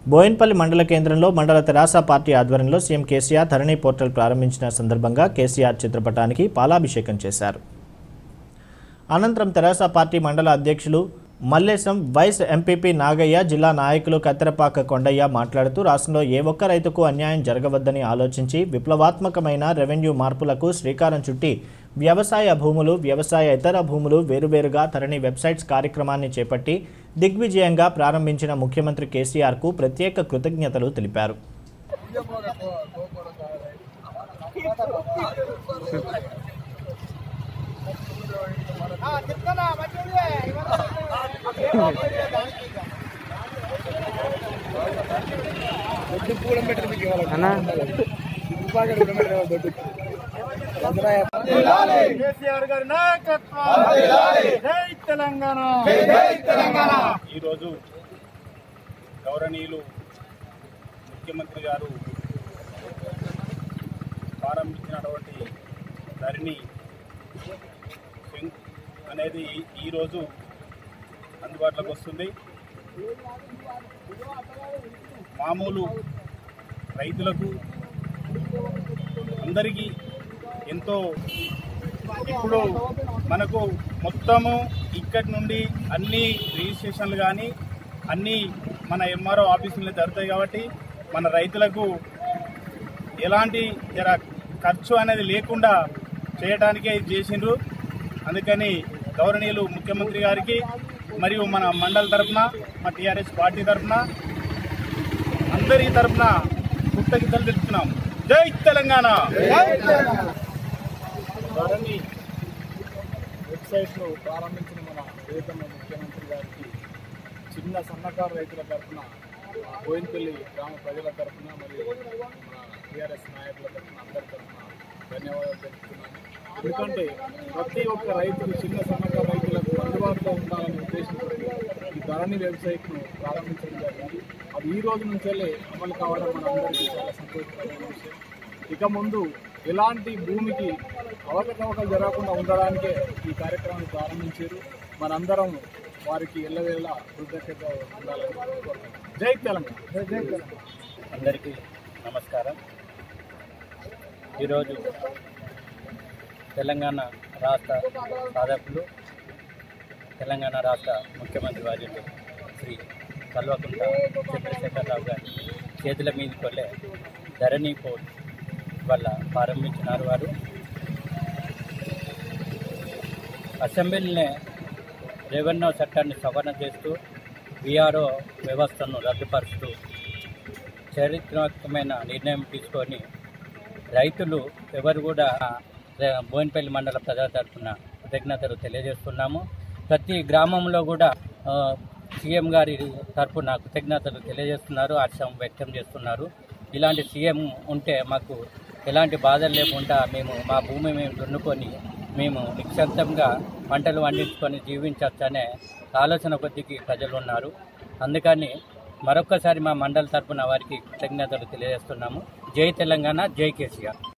బోయిన్పల్లి మండల కేంద్రంలో మండల తెరాస పార్టీ ఆధ్వర్యంలో సీఎం కేసీఆర్ ధరణి పోర్టల్ ప్రారంభించిన సందర్భంగా కేసీఆర్ చిత్రపటానికి పాలాభిషేకం చేశారు అనంతరం తెరాస పార్టీ మండల అధ్యక్షులు మల్లేశం వైస్ ఎంపీపీ నాగయ్య జిల్లా నాయకులు కత్తెరపాక కొండయ్య మాట్లాడుతూ రాష్ట్రంలో ఏ ఒక్క రైతుకు అన్యాయం జరగవద్దని ఆలోచించి విప్లవాత్మకమైన రెవెన్యూ మార్పులకు శ్రీకారం చుట్టి వ్యవసాయ భూములు వ్యవసాయ ఇతర భూములు వేరువేరుగా ధరణి వెబ్సైట్స్ కార్యక్రమాన్ని చేపట్టి దిగ్విజయంగా ప్రారంభించిన ముఖ్యమంత్రి కేసీఆర్కు ప్రత్యేక కృతజ్ఞతలు తెలిపారు కేసీఆర్ గారి నాయకత్వం జై తెలంగాణ ఈరోజు గౌరవనీయులు ముఖ్యమంత్రి గారు ప్రారంభించినటువంటి ధరణి సింగ్ అనేది ఈ- ఈరోజు అందుబాటులోకి వస్తుంది మామూలు రైతులకు అందరికీ ఎంతో ఇప్పుడు మనకు మొత్తము ఇక్కడి నుండి అన్ని రిజిస్ట్రేషన్లు కానీ అన్ని మన ఎంఆర్ఓ ఆఫీసులు జరుగుతాయి కాబట్టి మన రైతులకు ఎలాంటి జర ఖర్చు అనేది లేకుండా చేయడానికే ఇది చేసిండ్రు అందుకని గౌరవనీయులు ముఖ్యమంత్రి గారికి మరియు మన మండల తరఫున మా టీఆర్ఎస్ పార్టీ తరఫున అందరి తరఫున కృతజ్ఞతలు తెలుపుతున్నాం జై తెలంగాణ ధరణి వెబ్సైట్ను ప్రారంభించిన మన ప్రియతమ ముఖ్యమంత్రి గారికి చిన్న సన్నకారు రైతుల తరఫున బోయినపల్లి గ్రామ ప్రజల తరఫున మరియు మన టీఆర్ఎస్ నాయకుల తరఫున అందరి తరఫున ధన్యవాదాలు తెలుపుతున్నాను ఎందుకంటే ప్రతి ఒక్క రైతులు చిన్న సన్నకారు రైతులకు అందుబాటులో ఉండాలనే ఉద్దేశంతో ఈ ధరణి వెబ్సైట్ను ప్రారంభించడం జరిగింది అది ఈ రోజు నుంచే అమలు కావడం మనందరికీ చాలా సంతోషకరమైన విషయం ఇక ముందు ఎలాంటి భూమికి అవకతవకలు జరగకుండా ఉండడానికే ఈ కార్యక్రమాన్ని ప్రారంభించారు మనందరం వారికి ఎల్లవేళ కృతజ్ఞత ఉండాలని కోరుకుంటున్నాం. జై తెలంగాణ జై తెలంగాణ అందరికీ నమస్కారం ఈరోజు తెలంగాణ రాష్ట్ర సాధకులు తెలంగాణ రాష్ట్ర ముఖ్యమంత్రి వార్యులు శ్రీ కల్వకుంట చంద్రశేఖరరావు గారి చేతుల మీదకి వెళ్ళే ధరణి పోర్ట్ వల్ల ప్రారంభించినారు వారు అసెంబ్లీనే రెవెన్యూ చట్టాన్ని సవరణ చేస్తూ విఆర్ఓ వ్యవస్థను రద్దుపరుస్తూ చారిత్రాత్మకమైన నిర్ణయం తీసుకొని రైతులు ఎవరు కూడా ర- బోయినపల్లి మండల ప్రజల తరఫున కృతజ్ఞతలు తెలియజేస్తున్నాము ప్రతి గ్రామంలో కూడా ఆ, సీఎం గారి తరఫున కృతజ్ఞతలు తెలియజేస్తున్నారు హర్షం వ్యక్తం చేస్తున్నారు ఇలాంటి సీఎం ఉంటే మాకు ఎలాంటి బాధలు లేకుండా మేము మా భూమి మేము దున్నుకొని మేము నిశ్శబ్దంగా పంటలు పండించుకొని జీవించవచ్చనే ఆలోచన కొద్దికి ప్రజలు ఉన్నారు అందుకని మరొక్కసారి మా మండలి తరపున వారికి కృతజ్ఞతలు తెలియజేస్తున్నాము జై తెలంగాణ జై కేసీఆర్